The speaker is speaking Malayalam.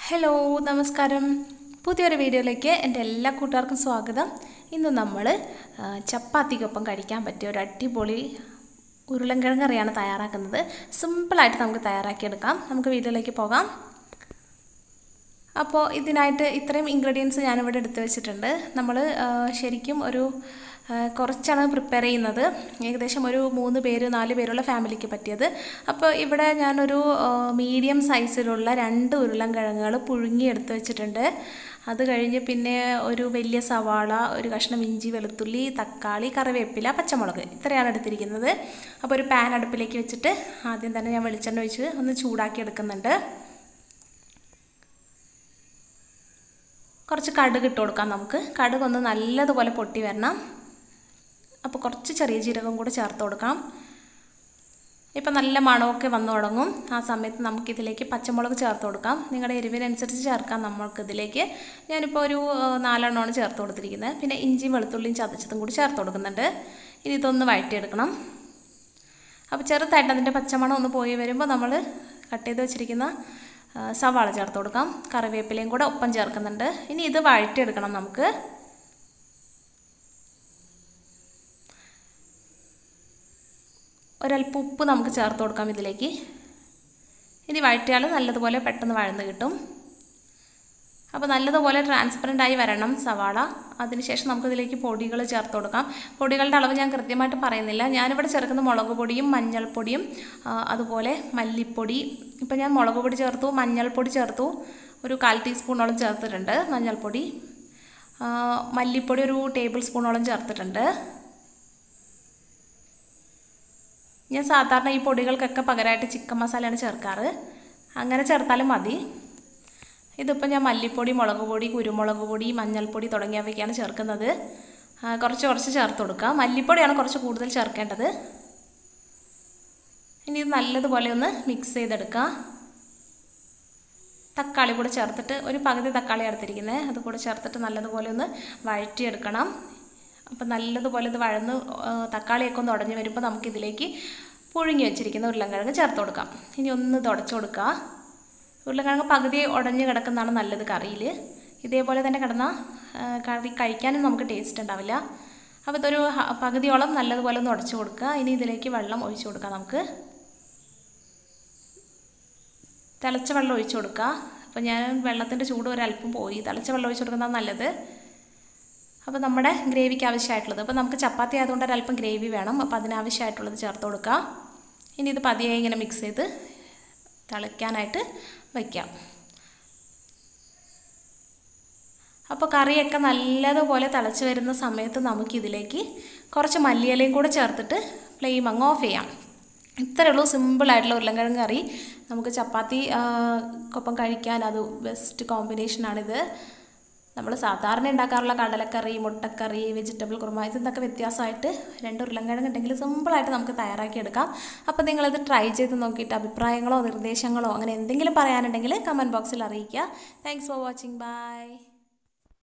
ഹലോ നമസ്കാരം പുതിയൊരു വീഡിയോയിലേക്ക് എൻ്റെ എല്ലാ കൂട്ടുകാർക്കും സ്വാഗതം ഇന്ന് നമ്മൾ ചപ്പാത്തിക്കൊപ്പം കഴിക്കാൻ പറ്റിയ ഒരു അടിപൊളി ഉരുളൻകിഴങ്ങ് കറിയാണ് തയ്യാറാക്കുന്നത് സിമ്പിളായിട്ട് നമുക്ക് തയ്യാറാക്കിയെടുക്കാം നമുക്ക് വീഡിയോയിലേക്ക് പോകാം അപ്പോൾ ഇതിനായിട്ട് ഇത്രയും ഇൻഗ്രീഡിയൻസ് ഞാനിവിടെ എടുത്തു വെച്ചിട്ടുണ്ട് നമ്മൾ ശരിക്കും ഒരു കുറച്ചാണ് പ്രിപ്പയർ ചെയ്യുന്നത് ഏകദേശം ഒരു മൂന്ന് പേര് നാല് പേരുള്ള ഫാമിലിക്ക് പറ്റിയത് അപ്പോൾ ഇവിടെ ഞാനൊരു മീഡിയം സൈസിലുള്ള രണ്ട് ഉരുളൻ കിഴങ്ങുകൾ പുഴുങ്ങി എടുത്ത് വെച്ചിട്ടുണ്ട് അത് കഴിഞ്ഞ് പിന്നെ ഒരു വലിയ സവാള ഒരു കഷ്ണം ഇഞ്ചി വെളുത്തുള്ളി തക്കാളി കറിവേപ്പില പച്ചമുളക് ഇത്രയാണ് എടുത്തിരിക്കുന്നത് അപ്പോൾ ഒരു പാൻ അടുപ്പിലേക്ക് വെച്ചിട്ട് ആദ്യം തന്നെ ഞാൻ വെളിച്ചെണ്ണ ഒഴിച്ച് ഒന്ന് ചൂടാക്കി എടുക്കുന്നുണ്ട് കുറച്ച് കടുക് ഇട്ട് കൊടുക്കാം നമുക്ക് കടുക് ഒന്ന് നല്ലതുപോലെ പൊട്ടി വരണം അപ്പോൾ കുറച്ച് ചെറിയ ജീരകം കൂടെ ചേർത്ത് കൊടുക്കാം ഇപ്പം നല്ല മണമൊക്കെ വന്നു തുടങ്ങും ആ സമയത്ത് നമുക്കിതിലേക്ക് പച്ചമുളക് ചേർത്ത് കൊടുക്കാം നിങ്ങളുടെ എരിവിനനുസരിച്ച് ചേർക്കാം നമ്മൾക്കിതിലേക്ക് ഞാനിപ്പോൾ ഒരു നാലെണ്ണമാണ് ചേർത്ത് കൊടുത്തിരിക്കുന്നത് പിന്നെ ഇഞ്ചിയും വെളുത്തുള്ളിയും ചതച്ചതും കൂടി ചേർത്ത് കൊടുക്കുന്നുണ്ട് ഇനി ഇതൊന്ന് വഴറ്റിയെടുക്കണം അപ്പോൾ ചെറുതായിട്ട് അതിൻ്റെ പച്ചമണം ഒന്ന് പോയി വരുമ്പോൾ നമ്മൾ കട്ട് ചെയ്ത് വെച്ചിരിക്കുന്ന സവാള ചേർത്ത് കൊടുക്കാം കറിവേപ്പിലയും കൂടെ ഒപ്പം ചേർക്കുന്നുണ്ട് ഇനി ഇത് വഴറ്റിയെടുക്കണം നമുക്ക് ഒരല്പം ഉപ്പ് നമുക്ക് ചേർത്ത് കൊടുക്കാം ഇതിലേക്ക് ഇനി വഴറ്റിയാൽ നല്ലതുപോലെ പെട്ടെന്ന് വഴന്ന് കിട്ടും അപ്പോൾ നല്ലതുപോലെ ട്രാൻസ്പെറൻ്റ് ആയി വരണം സവാള അതിനുശേഷം നമുക്കിതിലേക്ക് പൊടികൾ ചേർത്ത് കൊടുക്കാം പൊടികളുടെ അളവ് ഞാൻ കൃത്യമായിട്ട് പറയുന്നില്ല ഞാനിവിടെ ചേർക്കുന്ന മുളക് പൊടിയും മഞ്ഞൾപ്പൊടിയും അതുപോലെ മല്ലിപ്പൊടി ഇപ്പം ഞാൻ മുളക് പൊടി ചേർത്തു മഞ്ഞൾപ്പൊടി ചേർത്തു ഒരു കാൽ ടീസ്പൂണോളം ചേർത്തിട്ടുണ്ട് മഞ്ഞൾപ്പൊടി മല്ലിപ്പൊടി ഒരു ടേബിൾ സ്പൂണോളം ചേർത്തിട്ടുണ്ട് ഞാൻ സാധാരണ ഈ പൊടികൾക്കൊക്കെ പകരമായിട്ട് ചിക്കൻ മസാലയാണ് ചേർക്കാറ് അങ്ങനെ ചേർത്താലും മതി ഇതിപ്പോൾ ഞാൻ മല്ലിപ്പൊടി മുളക് പൊടി കുരുമുളക് പൊടി മഞ്ഞൾപ്പൊടി തുടങ്ങിയവയൊക്കെയാണ് ചേർക്കുന്നത് കുറച്ച് കുറച്ച് ചേർത്ത് കൊടുക്കുക മല്ലിപ്പൊടിയാണ് കുറച്ച് കൂടുതൽ ചേർക്കേണ്ടത് ഇനി ഇത് നല്ലതുപോലെ ഒന്ന് മിക്സ് ചെയ്തെടുക്കുക തക്കാളി കൂടെ ചേർത്തിട്ട് ഒരു പകുതി തക്കാളി എടുത്തിരിക്കുന്നത് അത് കൂടെ ചേർത്തിട്ട് നല്ലതുപോലെ ഒന്ന് വഴറ്റിയെടുക്കണം അപ്പം നല്ലതുപോലെ ഇത് വഴന്ന് തക്കാളിയൊക്കെ ഒന്ന് ഉടഞ്ഞ് വരുമ്പോൾ നമുക്കിതിലേക്ക് പുഴുങ്ങി വെച്ചിരിക്കുന്ന ഉരുളൻകിഴങ്ങ് ചേർത്ത് കൊടുക്കാം ഇനി ഒന്ന് തുടച്ചു കൊടുക്കുക ഉരുളക്കിഴങ്ങ് പകുതി ഉടഞ്ഞ് കിടക്കുന്നതാണ് നല്ലത് കറിയിൽ ഇതേപോലെ തന്നെ കിടന്നാൽ കറി കഴിക്കാനും നമുക്ക് ടേസ്റ്റ് ഉണ്ടാവില്ല അപ്പോൾ ഇതൊരു പകുതിയോളം നല്ലതുപോലെ ഒന്ന് ഉടച്ചു കൊടുക്കുക ഇനി ഇതിലേക്ക് വെള്ളം ഒഴിച്ചു കൊടുക്കാം നമുക്ക് തിളച്ച വെള്ളം ഒഴിച്ചു കൊടുക്കുക അപ്പോൾ ഞാൻ വെള്ളത്തിൻ്റെ ചൂട് ഒരല്പം പോയി തിളച്ച വെള്ളം ഒഴിച്ചു കൊടുക്കുന്നതാണ് നല്ലത് അപ്പോൾ നമ്മുടെ ഗ്രേവിക്ക് ആവശ്യമായിട്ടുള്ളത് അപ്പോൾ നമുക്ക് ചപ്പാത്തി ആയതുകൊണ്ട് ഒരല്പം ഗ്രേവി വേണം അപ്പോൾ അതിനാവശ്യമായിട്ടുള്ളത് ചേർത്ത് കൊടുക്കുക ഇനി ഇത് പതിയെ ഇങ്ങനെ മിക്സ് ചെയ്ത് തിളയ്ക്കാനായിട്ട് വയ്ക്കാം അപ്പോൾ കറിയൊക്കെ നല്ലതുപോലെ തിളച്ച് വരുന്ന സമയത്ത് നമുക്കിതിലേക്ക് കുറച്ച് മല്ലിയിലയും കൂടെ ചേർത്തിട്ട് ഫ്ലെയിം അങ്ങ് ഓഫ് ചെയ്യാം ഇത്രയേ ഉള്ളൂ സിമ്പിളായിട്ടുള്ള ഉരുളൻകിഴങ്ങ് കറി നമുക്ക് ചപ്പാത്തി കൊപ്പം കഴിക്കാൻ അത് ബെസ്റ്റ് കോമ്പിനേഷനാണിത് നമ്മൾ സാധാരണ ഉണ്ടാക്കാറുള്ള കടലക്കറി മുട്ടക്കറി വെജിറ്റബിൾ കുറുമ ഇതിന്നൊക്കെ വ്യത്യാസമായിട്ട് രണ്ട് ഉരുളൻകിഴങ്ങ് ഉണ്ടെങ്കിൽ സിമ്പിളായിട്ട് നമുക്ക് തയ്യാറാക്കിയെടുക്കാം അപ്പോൾ നിങ്ങളിത് ട്രൈ ചെയ്ത് നോക്കിയിട്ട് അഭിപ്രായങ്ങളോ നിർദ്ദേശങ്ങളോ അങ്ങനെ എന്തെങ്കിലും പറയാനുണ്ടെങ്കിൽ കമൻറ്റ് ബോക്സിൽ അറിയിക്കുക താങ്ക്സ് ഫോർ വാച്ചിങ് ബൈ